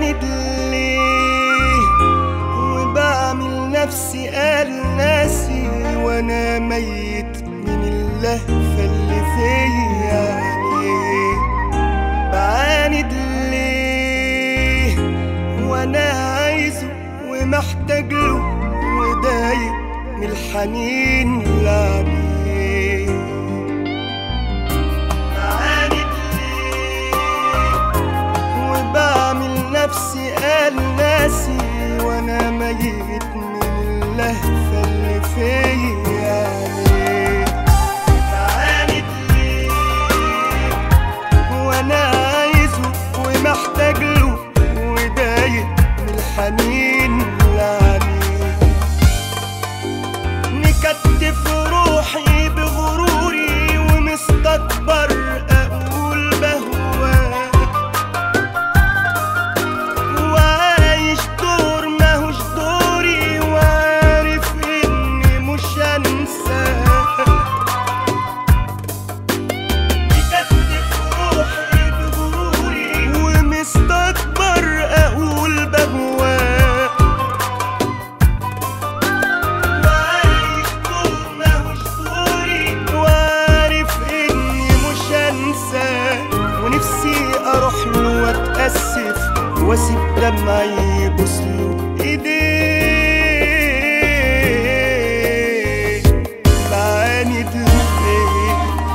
بعاند ليه وبعمل نفسي قال ناسي وانا ميت من اللهفة اللي فيا يعني بعاند ليه وانا عايزه ومحتاج له ودايق من الحنين اللي عليه بعاند ليه وبعمل نفسي قال ناسي وانا ميت من اللهفة اللي فيا يعني بعاند ليه وانا عايزه ومحتاج له ودايق من الحنين اللي عليه مكتف روحي بغروري ومستكبر اقول بهواك وعايش دور ماهوش دوري وعارف اني مش هنساك مكتف روحي بغروري ومستكبر اقول بهواك وعايش دور ماهوش دوري وعارف اني مش هنساك ونفسي اروح له واتاسف واسيب دمعي يبوس له ايديه بعاند ليه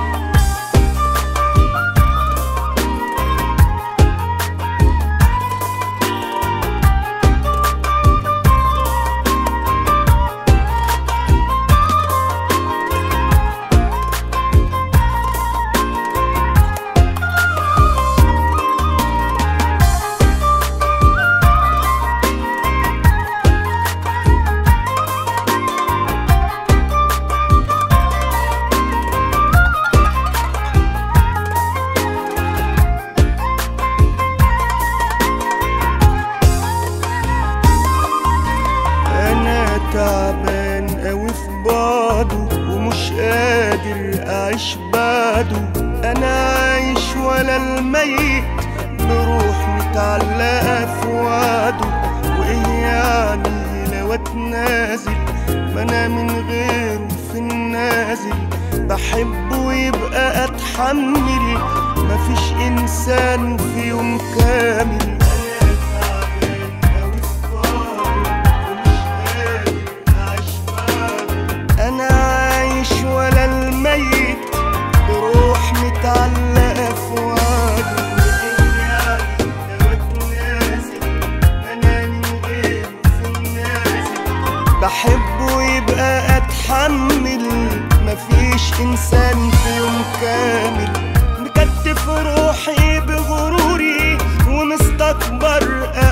انا تعبان قوي في بعضه ومش قادر اعيش بعده انا عايش ولا الميت بروح متعلقه في وعده وايه يعني لو اتنازل ما انا من غيره في النازل بحبه يبقى اتحمل مفيش انسان في يوم كامل انا عايش ولا الميت بروح متعلقه في وعده بحبه يبقى اتحمل مفيش انسان في يوم كامل مكتف روحي بغروري ومستكبر